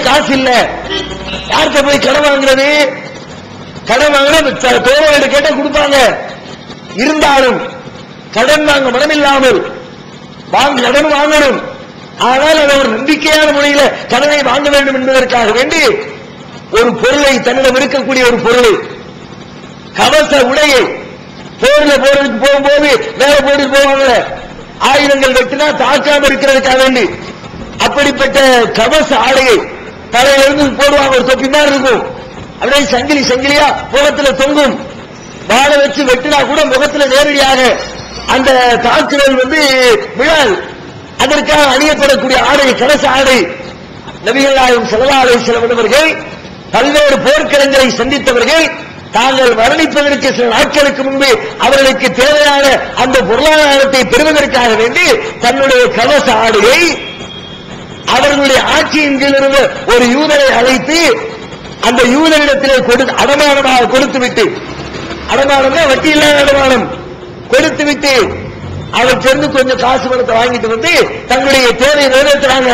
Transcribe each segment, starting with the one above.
காசு இல்ல யார்கிட்ட போய் கடன் வாங்குறது கடன் வாங்கினா தேவையான கேட்ட கொடுப்பாங்க இருந்தாலும் கடன் வாங்க மனமில்லாமல் வாங்க கடன் வாங்கணும் ஆனால் அதை ஒரு நம்பிக்கையான முறையில கடனை வாங்க வேண்டும் என்பதற்காக வேண்டி ஒரு பொருளை தன்னிடம் இருக்கக்கூடிய ஒரு பொருளை கவச உடையை போர்ல போறதுக்கு போகும்போது வேற போட்டு போவாங்க ஆயுதங்கள் வெட்டினா தாக்காம இருக்கிறதுக்காக வேண்டி அப்படிப்பட்ட கவச ஆடையை தலையிலிருந்து போடுவாங்க ஒரு தொப்பி மாதிரி இருக்கும் அப்படியே சங்கிலி சங்கிலியா முகத்துல தொங்கும் வாழை வச்சு வெட்டினா கூட முகத்துல நேரடியாக அந்த தாக்குதல் வந்து விழாது அதற்காக அணியப்படக்கூடிய ஆடை கலச ஆடை நபிகள் நாயகம் ஸல்லல்லாஹு அலைஹி வஸல்லம் அவர்கள் பல்வேறு போர்க்களங்களை சந்தித்தவர்கள் தாங்கள் மரணிப்பதற்கு சில நாட்களுக்கு முன்பு அவர்களுக்கு தேவையான அந்த பொருளாதாரத்தை பெறுவதற்காக வேண்டி தன்னுடைய கவச ஆடையை அவர்களுடைய ஆட்சியின் கீழ் இருந்த ஒரு யூதரை அழைத்து அந்த யூதரிடத்திலே கொடு அடமானமாக கொடுத்து விட்டு அடமானம்னா வட்டி இல்லாத அடமானம் கொடுத்து விட்டு அவர் சேர்ந்து கொஞ்சம் காசு பணத்தை வாங்கிட்டு வந்து தங்களுடைய தேவையை நிறைவேற்றுறாங்க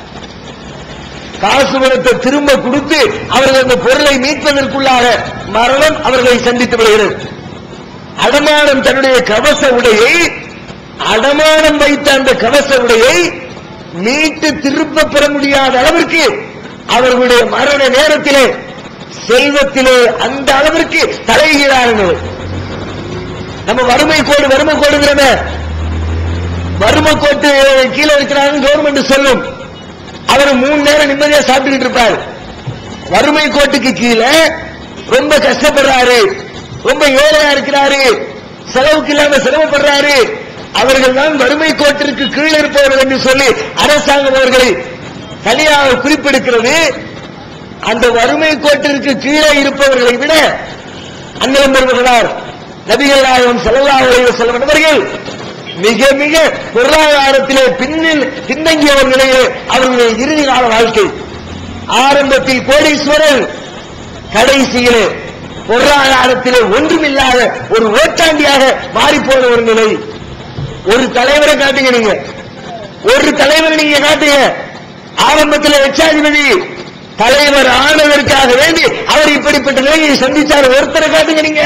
காசு பணத்தை திரும்ப கொடுத்து அவர்கள் அந்த பொருளை மீட்பதற்குள்ளாக மரணம் அவர்களை சந்தித்து விடுகிறது அடமானம் தன்னுடைய கவச உடையை அடமானம் வைத்த அந்த கவச உடையை மீட்டு திரும்ப பெற முடியாத அளவிற்கு அவர்களுடைய மரண நேரத்திலே செல்வத்திலே அந்த அளவிற்கு தலைகீழார்கள் நம்ம வறுமை கோடு வறுமை கோடுங்கிறத வறுமை கோட்டு கீழே இருக்கிறாங்க கவர்மெண்ட் சொல்லும் அவர் மூணு நேரம் நிம்மதியா சாப்பிட்டுக்கிட்டு இருப்பார் வறுமை கோட்டுக்கு கீழே ரொம்ப கஷ்டப்படுறாரு ரொம்ப ஏழையா இருக்கிறாரு செலவுக்கு இல்லாம சிரமப்படுறாரு அவர்கள் தான் வறுமை கோட்டிற்கு கீழே இருப்பவர்கள் என்று சொல்லி அரசாங்கம் அவர்களை தனியாக குறிப்பெடுக்கிறது அந்த வறுமை கோட்டிற்கு கீழே இருப்பவர்களை விட அண்ணன் பெறுவர்களார் நபிகள் நாயகம் ஸல்லல்லாஹு அலைஹி வஸல்லம் அவர்கள் மிக மிக பொருளாதாரத்திலே பின்னில் பின்தங்கியவர் நிலையிலே அவர்களுடைய இறுதி கால வாழ்க்கை ஆரம்பத்தில் கோடீஸ்வரர் கடைசியிலே பொருளாதாரத்திலே ஒன்றுமில்லாத ஒரு ஓட்டாண்டியாக மாறிப்போன ஒரு நிலை ஒரு தலைவரை காட்டுங்க நீங்க ஒரு தலைவரை நீங்க காட்டுங்க ஆரம்பத்தில் லட்சாதிபதி தலைவர் ஆனதற்காக வேண்டி அவர் இப்படிப்பட்ட நிலையை சந்திச்சார் ஒருத்தரை காட்டுங்க நீங்க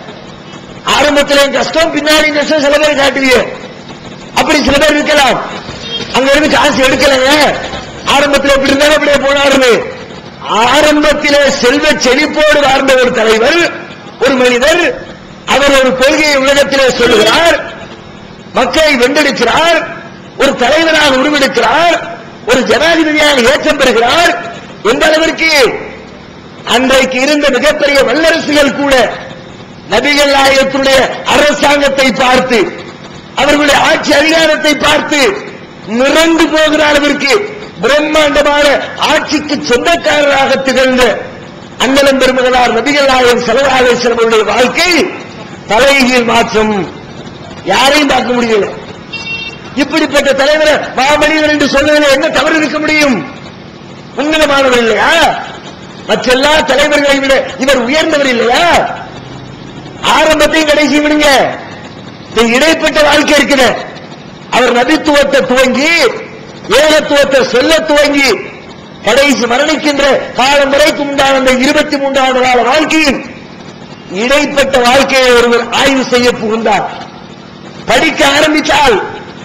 ஆரம்பத்தில் கஷ்டம் பின்னாடி கஷ்டம் சில பேர் காட்டுவீங்க அப்படி சில பேர் இருக்கலாம் அங்க இருந்து காசு எடுக்கலங்க ஆரம்பத்தில் எப்படி இருந்தாலும் அப்படியே போனாருன்னு ஆரம்பத்திலே செல்வ செழிப்போடு வாழ்ந்த ஒரு தலைவர் ஒரு மனிதர் அவர் ஒரு கொள்கையை உலகத்திலே சொல்லுகிறார் மக்களை வென்றெடுக்கிறார் ஒரு தலைவராக உருவெடுக்கிறார் ஒரு ஜனாதிபதியாக ஏற்றம் பெறுகிறார் எந்த அளவிற்கு அன்றைக்கு இருந்த மிகப்பெரிய வல்லரசுகள் கூட நபிகள் நாயகத்துடைய அரசாங்கத்தை பார்த்து அவர்களுடைய ஆட்சி அதிகாரத்தை பார்த்து மிரண்டு போகிற அளவிற்கு பிரம்மாண்டமான ஆட்சிக்கு சொந்தக்காரராக திகழ்ந்த அண்ணலம் பெருமகளார் நபிகள் நாயகம் செலவாக செல்வருடைய வாழ்க்கை தலைகீழ் மாற்றம் யாரையும் பார்க்க முடியல இப்படிப்பட்ட தலைவரை மாமனிதர் என்று சொல்வதில் என்ன தவறு இருக்க முடியும் உன்னதமானவர் இல்லையா மற்ற எல்லா தலைவர்களை விட இவர் உயர்ந்தவர் இல்லையா ஆரம்பத்தையும் கடைசி விடுங்க இந்த இடைப்பட்ட வாழ்க்கை இருக்குது அவர் நபித்துவத்தை துவங்கி ஏகத்துவத்தை சொல்ல துவங்கி கடைசி மரணிக்கின்ற காலம் வரைக்கும் உண்டான அந்த இருபத்தி மூன்றாவது கால வாழ்க்கையின் இடைப்பட்ட வாழ்க்கையை ஒருவர் ஆய்வு செய்ய புகுந்தார் படிக்க ஆரம்பித்தால்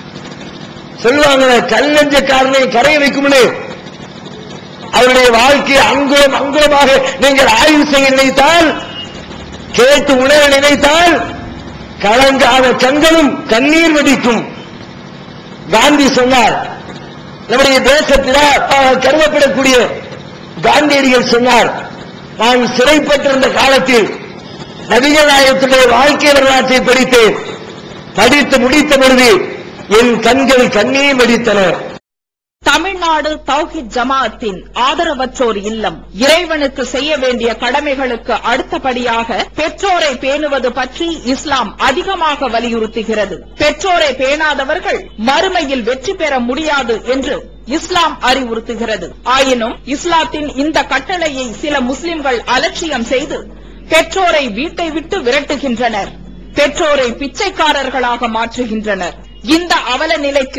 சொல்லுவாங்க கல்லஞ்சக்காரனை கரைய வைக்கும்னு அவருடைய வாழ்க்கையை அங்குலம் அங்குலமாக நீங்கள் ஆய்வு செய்ய நினைத்தால் கேட்டு உணர நினைத்தால் கலங்காத கண்களும் கண்ணீர் வடிக்கும் காந்தி சொன்னார் நம்முடைய தேசத்தில் அஹ், கருதப்படக்கூடிய காந்தியடிகள் சொன்னார் நான் சிறைப்பட்டிருந்த காலத்தில் நபிகள் நாயகத்துடைய வாழ்க்கை வரலாற்றை படித்தேன் படித்து முடித்த பொழுது என் கண்கள் கண்ணீர் வடித்தன தமிழ்நாடு தௌஹித் ஜமாஅத்தின் ஆதரவற்றோர் இல்லம் இறைவனுக்கு செய்ய வேண்டிய கடமைகளுக்கு அடுத்தபடியாக பெற்றோரை பேணுவது பற்றி இஸ்லாம் அதிகமாக வலியுறுத்துகிறது பெற்றோரை பேணாதவர்கள் மறுமையில் வெற்றி பெற முடியாது என்று இஸ்லாம் அறிவுறுத்துகிறது ஆயினும் இஸ்லாத்தின் இந்த கட்டளையை சில முஸ்லிம்கள் அலட்சியம் செய்து பெற்றோரை வீட்டை விட்டு விரட்டுகின்றனர் பெற்றோரை பிச்சைக்காரர்களாக மாற்றுகின்றனர் இந்த அவல நிலைக்கு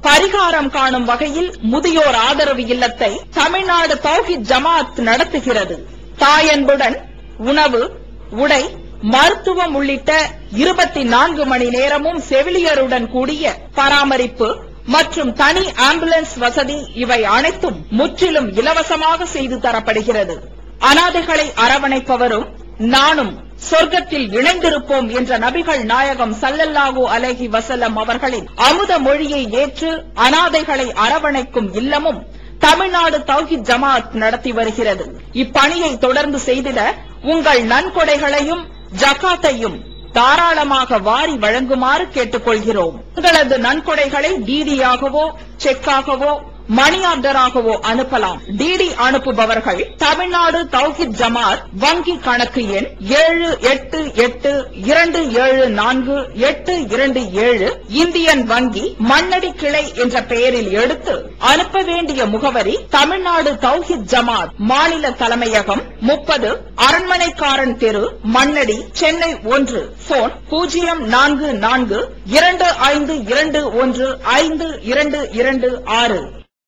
பரிகாரம் காணும் வகையில் முதியோர் ஆதரவு இல்லத்தை தமிழ்நாடு தௌஹித் ஜமாத் நடத்துகிறது தாயன்புடன் உணவு உடை மருத்துவம் உள்ளிட்ட இருபத்தி நான்கு மணி நேரமும் செவிலியருடன் கூடிய பராமரிப்பு மற்றும் தனி ஆம்புலன்ஸ் வசதி இவை அனைத்தும் முற்றிலும் இலவசமாக செய்து தரப்படுகிறது அனாதைகளை அரவணைப்பவரும் நானும் சொர்க்கத்தில் இணைந்திருப்போம் என்ற நபிகள் நாயகம் சல்லல்லாஹு அலைஹி வசல்லம் அவர்களின் அமுத மொழியை ஏற்று அனாதைகளை அரவணைக்கும் இல்லமும் தமிழ்நாடு தௌஹித் ஜமாத் நடத்தி வருகிறது இப்பணியை தொடர்ந்து செய்திட உங்கள் நன்கொடைகளையும் ஜகாத்தையும் தாராளமாக வாரி வழங்குமாறு கேட்டுக்கொள்கிறோம் உங்களது நன்கொடைகளை டிடியாகவோ செக்காகவோ மணி ஆர்டராகவோ அனுப்பலாம் டிடி அனுப்புபவர்கள் தமிழ்நாடு தௌஹித் ஜமாத் வங்கி கணக்கு எண் ஏழு எட்டு எட்டு இரண்டு ஏழு நான்கு எட்டு இரண்டு ஏழு இந்தியன் வங்கி மண்ணடி கிளை என்ற பெயரில் எடுத்து அனுப்ப வேண்டிய முகவரி தமிழ்நாடு தௌஹித் ஜமாத் மாநில தலைமையகம் முப்பது அரண்மனைக்காரன் தெரு மண்ணடி சென்னை ஒன்று போன் பூஜ்ஜியம் நான்கு நான்கு இரண்டு ஐந்து இரண்டு ஒன்று ஐந்து இரண்டு இரண்டு ஆறு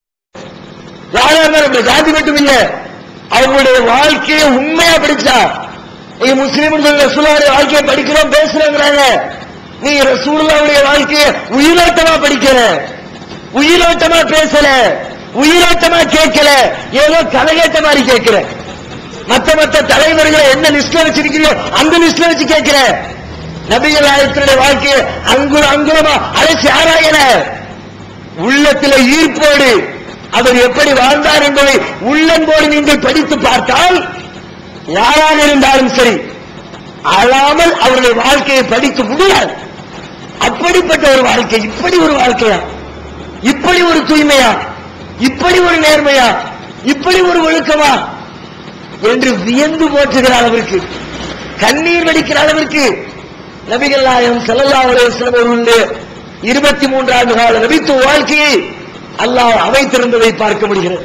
யாரா இருந்தாலும் அப்படி ஜாதி மட்டும் இல்ல அவங்களுடைய வாழ்க்கையை உண்மையா படிச்சா நீ முஸ்லீம் ரசூலாவுடைய வாழ்க்கையை படிக்கிறோம் பேசுறோங்கிறாங்க நீ ரசூலுல்லாவுடைய வாழ்க்கையை உயிரோட்டமா படிக்கிற உயிரோட்டமா பேசல உயிரோட்டமா கேட்கல ஏதோ கதை கேட்ட மாதிரி கேட்கிற மத்த மத்த தலைவர்களை என்ன லிஸ்ட்ல வச்சிருக்கிறீங்களோ அந்த லிஸ்ட்ல வச்சு கேட்கிற நபிகள் நாயகத்தினுடைய வாழ்க்கையை அங்குல அங்குலமா அழைச்சி ஆராயல உள்ளத்துல ஈர்ப்போடு அவர் எப்படி வாழ்ந்தார் என்பதை உள்ளன்போடு நீங்கள் படித்து பார்த்தால் யாராக இருந்தாலும் சரி அழாமல் அவருடைய வாழ்க்கையை படிக்க முடியாது அப்படிப்பட்ட ஒரு வாழ்க்கை இப்படி ஒரு வாழ்க்கையா இப்படி ஒரு தூய்மையா இப்படி ஒரு நேர்மையா இப்படி ஒரு ஒழுக்கமா என்று வியந்து போற்றுகிற அளவிற்கு கண்ணீர் வடிக்கிற அளவிற்கு நபிகள் நாயகம் ஸல்லல்லாஹு அலைஹி வஸல்லம் அவர்களுடைய இருபத்தி மூன்றாண்டு கால நபித்துவ வாழ்க்கையை அல்லாஹ் அமைத்திருந்ததை பார்க்க முடிகிறது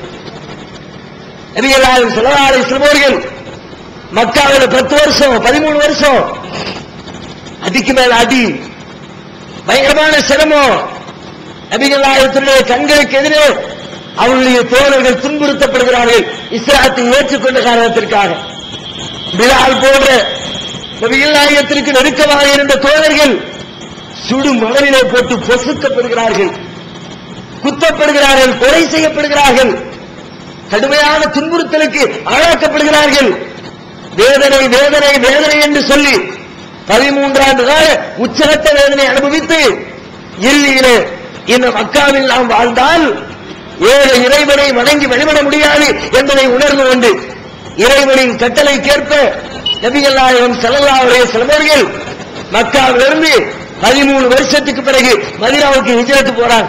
நபிகள் நாயகம் ஸல்லல்லாஹு அலைஹி வஸல்லம் அவர்கள் மக்காவில பத்து வருஷம் பதிமூணு வருஷம் அடிக்கு மேல அடி பயங்கரமான சிரமம் நபிகள் நாயகத்தினுடைய கண்களுக்கு எதிரே அவர்களுடைய தோழர்கள் துன்புறுத்தப்படுகிறார்கள் இஸ்லாத்தை ஏற்றுக்கொண்ட காரணத்திற்காக பிலால் போன்ற நபிகள் நாயகத்திற்கு நெருக்கமாக இருந்த தோழர்கள் சுடு மணலிலே போட்டு பொசுக்கப்படுகிறார்கள் குத்தப்படுகிறார்கள் கொலை செய்யப்படுகிறார்கள் கடுமையான துன்புறுத்தலுக்கு ஆளாக்கப்படுகிறார்கள் வேதனை வேதனை வேதனை என்று சொல்லி பதிமூன்றாண்டு கால உச்சகட்ட வேதனை அனுபவித்து இறுதியிலே இந்த மக்காவில் நாம் வாழ்ந்தால் ஏழு இறைவனை வணங்கி வழிபட முடியாது என்பதை உணர்ந்து கொண்டு இறைவனின் கட்டளைக்கேற்ப நபிகள் நாயகம் செல்லல்லாவுடைய சிலவர்கள் மக்காவிலிருந்து பதிமூணு வருஷத்துக்கு பிறகு மதினாவுக்கு ஹிஜரத்து போறாங்க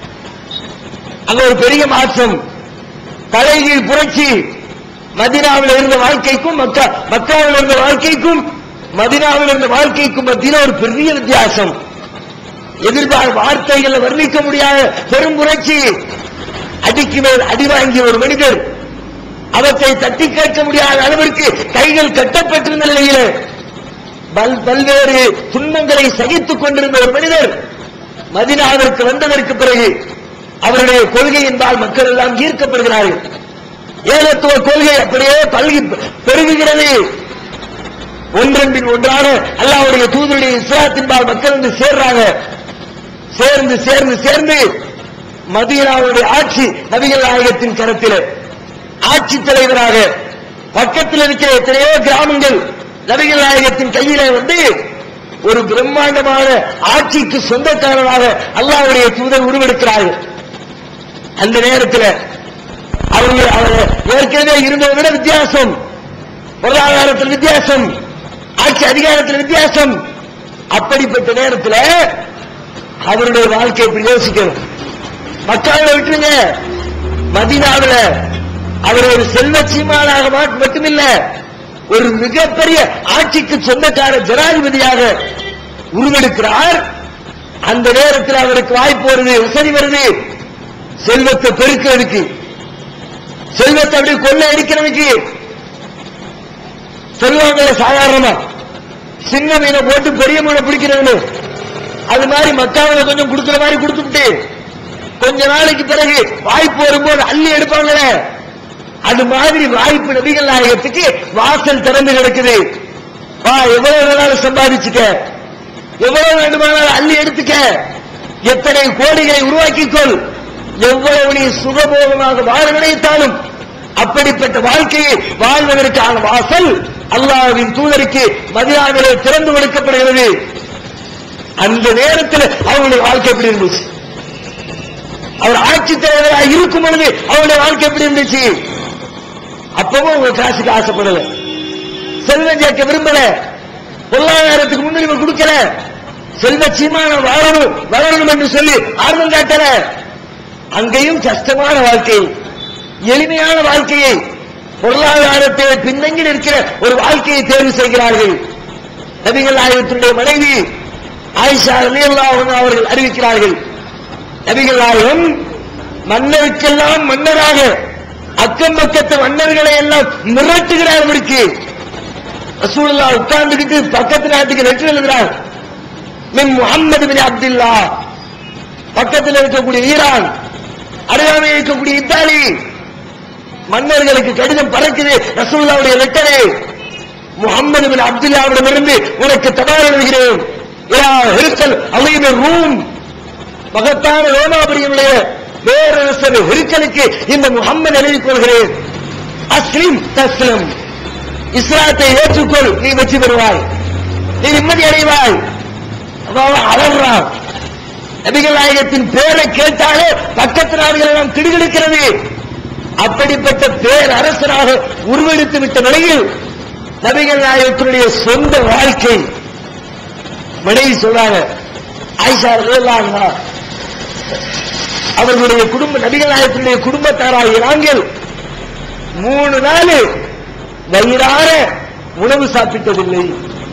அங்க ஒரு பெரிய மாற்றம் தலைகீழ் புரட்சி மதினாவில் இருந்த வாழ்க்கைக்கும் மக்கா மக்காவில் இருந்த வாழ்க்கைக்கும் மதினாவில் இருந்த வாழ்க்கைக்கும் மத்தியில ஒரு பெரிய வித்தியாசம் எதிர்பார் வார்த்தைகளை வர்ணிக்க முடியாத பெரும் புரட்சி அடிக்கு மேல் அடி வாங்கிய ஒரு மனிதர் அவற்றை தட்டி கேட்க முடியாத அளவிற்கு கைகள் கட்டப்பட்டிருந்த நிலையிலே பல் பல்வேறு துன்பங்களை சகித்துக் கொண்டிருந்த ஒரு மனிதர் மதினாவிற்கு வந்ததற்கு பிறகு அவருடைய கொள்கையின்பால் மக்கள் எல்லாம் ஈர்க்கப்படுகிறார்கள் ஏகத்துவ கொள்கை அப்படியே பல்கி பெருகுகிறது ஒன்றன் பின் ஒன்றாக அல்லாவுடைய தூதருடைய இஸ்லாத்தின்பால் மக்கள் வந்து சேர்றாங்க சேர்ந்து சேர்ந்து சேர்ந்து மதீனாவுடைய ஆட்சி நபிகள் நாயகத்தின் கரத்தில் ஆட்சி தலைவராக பக்கத்தில் இருக்கிற எத்தனையோ கிராமங்கள் நபிகள் நாயகத்தின் கையிலே வந்து ஒரு பிரம்மாண்டமான ஆட்சிக்கு சொந்தக்காரராக அல்லாவுடைய தூதர் உருவெடுக்கிறார்கள் அந்த நேரத்தில் அவர்கள் அவர் ஏற்கனவே இருந்ததை விட வித்தியாசம் பொருளாதாரத்தில் வித்தியாசம் ஆட்சி அதிகாரத்தில் வித்தியாசம் அப்படிப்பட்ட நேரத்தில் அவருடைய வாழ்க்கையை இப்படி யோசிக்கணும் மக்காவில் விட்டுருங்க மதினாவில் அவர் ஒரு செல்வ சீமானாக மாட்- மட்டுமில்ல ஒரு மிகப்பெரிய ஆட்சிக்கு சொந்தக்கார ஜனாதிபதியாக உருவெடுக்கிறார் அந்த நேரத்தில் அவருக்கு வாய்ப்பு வருது வசதி வருது செல்வத்தை பெருக்கிறதுக்கு செல்வத்தை அப்படி கொள்ளை அடிக்கிறதுக்கு சொல்லுவாங்க சாதாரணமா சின்ன மீனை போட்டு பெரிய மீனை பிடிக்கிறவனு அது மாதிரி மக்காவில கொஞ்சம் கொடுக்கிற மாதிரி கொடுத்துட்டு கொஞ்ச நாளைக்கு பிறகு வாய்ப்பு வரும்போது அள்ளி எடுப்பாங்களே அது மாதிரி வாய்ப்பு நபிகள் நாயகத்துக்கு வாசல் திறந்து கிடக்குது வா எவ்வளவு வேணாலும் சம்பாதிச்சுக்க எவ்வளவு வேண்டுமானாலும் அள்ளி எடுத்துக்க எத்தனை கோடிகளை உருவாக்கிக்கொள் எவ்வளவு நீ சுகபோகமாக வாழ நினைத்தாலும் அப்படிப்பட்ட வாழ்க்கையை வாழ்வதற்கான வாசல் அல்லாஹ்வின் தூதருக்கு மதியாவிலே திறந்து கொடுக்கப்படுகிறது அந்த நேரத்தில் அவங்களுடைய வாழ்க்கை எப்படி இருந்துச்சு அவர் ஆட்சி தலைவராக இருக்கும் பொழுது அவருடைய வாழ்க்கை எப்படி இருந்துச்சு அப்பவும் உங்க காசுக்கு ஆசைப்படல செல்வம் சேர்க்க விரும்பல பொருளாதாரத்துக்கு முன்னுரிமை கொடுக்கல செல்வ சீமான வாழணும் வளரணும் என்று சொல்லி ஆர்வம் காட்டல அங்கேயும் கஷ்டமான வாழ்க்கை எளிமையான வாழ்க்கையை பொருளாதாரத்தை பின்னங்கி நிற்கிற ஒரு வாழ்க்கையை தேர்வு செய்கிறார்கள் நபிகள் நாயகத்தினுடைய மனைவி ஆயிஷா ரலியல்லாஹு அன்ஹா அவர்கள் அறிவிக்கிறார்கள் நபிகள் நாயகம் மன்னருக்கெல்லாம் மன்னராக அக்கம் பக்கத்து மன்னர்களை எல்லாம் மிரட்டுகிறார்களுக்கு ரசூலுல்லா உட்கார்ந்துகிட்டு பக்கத்து நாட்டுக்கு லெட்டர் எழுதுறார் மின் முகம்மது பின் அப்துல்லா பக்கத்தில் இருக்கக்கூடிய ஈரான் அருகாமையில் இருக்கக்கூடிய இத்தாலி மன்னர்களுக்கு கடிதம் பறக்குது ரசூலுல்லாவுடைய லெட்டரு முகம்மது பின் அப்துல்லாவிடமிருந்து உனக்கு தபால் எழுதுகிறேன் இலா ஹிருக்கல் அலீம் ரூம் மகத்தான ரோமாபுரியனுடைய பேரரசர் ஹிருக்கலுக்கு இந்த முகம்மது எழுதிக் கொள்கிறேன் அஸ்லிம் தஸ்லம் இஸ்லாத்தை ஏற்றுக்கொள் நீ வெற்றி பெறுவாய் நீ நிம்மதி அடைவாய் அவன் அலறான் நபிகள் நாயகத்தின் பேரை கேட்டாலே பக்கத்து நாடுகள் எல்லாம் திடுகிடுக்கிறது அப்படிப்பட்ட பேரரசராக உருவெடுத்து விட்ட நிலையில் நபிகள் நாயகத்தினுடைய சொந்த வாழ்க்கை மனைவி சொல்றாங்க ஆயிஷா ரலியல்லாஹு அன்ஹா அவர்களுடைய குடும்ப நபிகள் நாயகத்தினுடைய குடும்பத்தாராகிய நாங்கள் மூணு நாள் வயிறார உணவு சாப்பிட்டதில்லை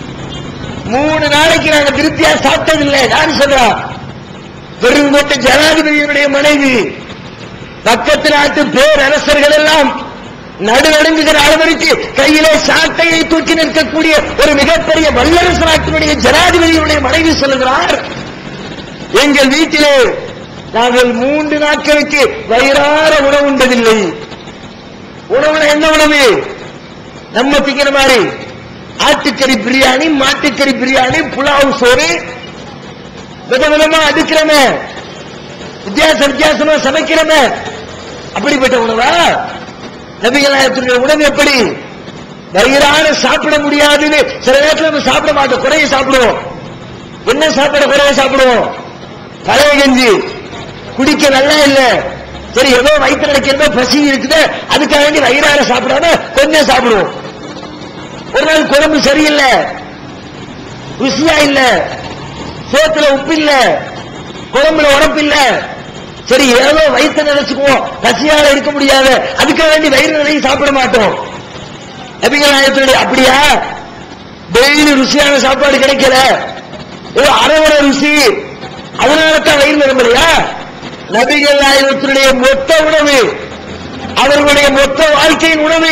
மூணு நாளைக்கு நாங்க திருப்தியா சாப்பிட்டதில்லை நான் சொல்றேன் பெருங்கோட்டை ஜனாதிபதியினுடைய மனைவி பக்கத்து நாட்டு பேரரசர்கள் எல்லாம் நடுநடுங்குகிற அளவிற்கு கையிலே சாட்டையை தூக்கி நிற்கக்கூடிய ஒரு மிகப்பெரிய வல்லரசு நாட்டினுடைய ஜனாதிபதியினுடைய மனைவி சொல்லுகிறார் எங்கள் வீட்டிலே நாங்கள் மூன்று நாட்களுக்கு வயிறார உணவு உண்டதில்லை உணவுல என்ன உணவு நம்ம திங்கிற மாதிரி ஆட்டுக்கறி பிரியாணி மாட்டுக்கறி பிரியாணி புலாவ் சோறு விதவிதமா அடுக்கிறமே வித்தியாச வித்தியாசமா சமைக்கிறமே அப்படிப்பட்ட உணவா நபிகள் நாயகத்தினுடைய உணவு எப்படி வயிறார சாப்பிட முடியாதுன்னு சில நேரத்தில் நம்ம சாப்பிட மாட்டோம் குறைய சாப்பிடுவோம் என்ன சாப்பிட குறைய சாப்பிடுவோம் பழைய கஞ்சி குடிக்க நல்லா இல்ல சரி ஏதோ வயிற்று அடைக்கிறதோ பசி இருக்குது அதுக்காக வேண்டி வயிறார சாப்பிடாம கொஞ்சம் சாப்பிடுவோம் ஒரு நாள் குழம்பு சரியில்லை ருசியா இல்ல சோத்துல உப்பு இல்ல குழம்புல உரப்பு இல்ல சரி ஏதோ வயிற்று நினைச்சுக்குவோம் பசியால இருக்க முடியாது அதுக்காக வேண்டி வயிறு நிறைய சாப்பிட மாட்டோம் நபிகள் நாயகத்தினுடைய அப்படியா டெய்லி ருசியான சாப்பாடு கிடைக்கல ஏதோ அரைவர ருசி அதனால தான் வயிறு நிரம்பலையா நபிகள் நாயகத்தினுடைய மொத்த உணவு அவர்களுடைய மொத்த வாழ்க்கையின் உணவு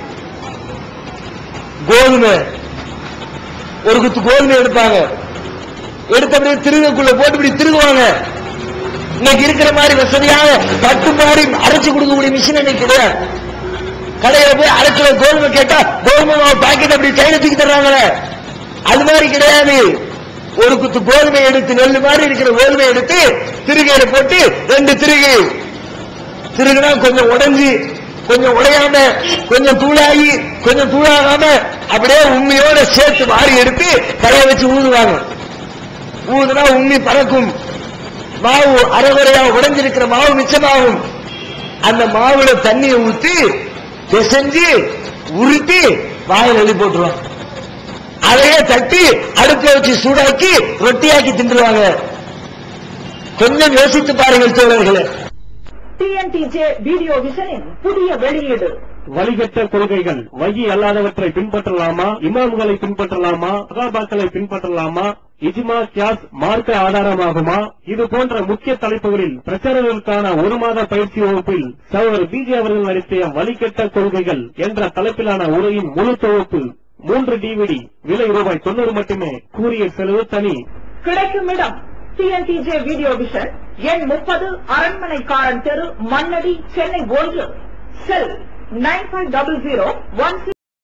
கோதுமை ஒரு குத்து கோதுமை எடுப்பாங்க எடுத்த அப்படியே திருகக்குள்ள போட்டு இப்படி திருகுவாங்க இன்னைக்கு இருக்கிற மாதிரி வசதியாக பட்டு மாதிரி அரைச்சு கொடுக்கக்கூடிய மிஷின் இன்னைக்கு கிடையாது கடையில போய் அரை கிலோ கோதுமை கேட்டா கோதுமை மாவு பாக்கெட் அப்படி கையில தூக்கி தர்றாங்களே அது மாதிரி கிடையாது ஒரு குத்து கோதுமை எடுத்து நெல்லு மாதிரி இருக்கிற கோதுமை எடுத்து திருகையில போட்டு ரெண்டு திருகு திருகுனா கொஞ்சம் உடைஞ்சு கொஞ்சம் உடையாம கொஞ்சம் தூளாகி கொஞ்சம் தூளாகாம அப்படியே உண்மையோட சேர்த்து வாரி எடுத்து கையை வச்சு ஊதுவாங்க ஊதுனா உண்ணி பறக்கும் மாவு அரைகுறையா உடைஞ்சிருக்கிற மாவு மிச்சமாகும் அந்த மாவுல தண்ணியை ஊத்தி பிசைஞ்சு உருட்டி வாயில் எழுதி போட்டுருவாங்க அதையே தட்டி அடுப்புல வச்சு சூடாக்கி ரொட்டியாக்கி தின்றுவாங்க கொஞ்சம் யோசித்து பாருங்கள் தோழர்களே டிஎன்டிஜே வீடியோ விஷனின் புதிய வெளியீடு வழிகட்ட கொள்கைகள் வகி அல்லாதவற்றை பின்பற்றலாமா இமாம்களை பின்பற்றலாமா சகாபாக்களை பின்பற்றலாமா இஜ்மா கியாஸ் மார்க்க ஆதாரமாகுமா இது போன்ற முக்கிய தலைப்புகளில் பிரச்சாரங்களுக்கான ஒரு மாத பயிற்சி வகுப்பில் சகோதரர் பிஜே அவர்கள் நடத்திய வழிகட்ட கொள்கைகள் என்ற தலைப்பிலான உரையின் முழு தொகுப்பு மூன்று டிவிடி விலை ரூபாய் தொண்ணூறு மட்டுமே கூறிய செலவு தனி கிடைக்கும் இடம் டிஎன்டிஜே வீடியோ விஷன் எண் முப்பது அரண்மனைக்காரன் தெரு மண்ணடி சென்னை ஒன்று cell nine five double zero one six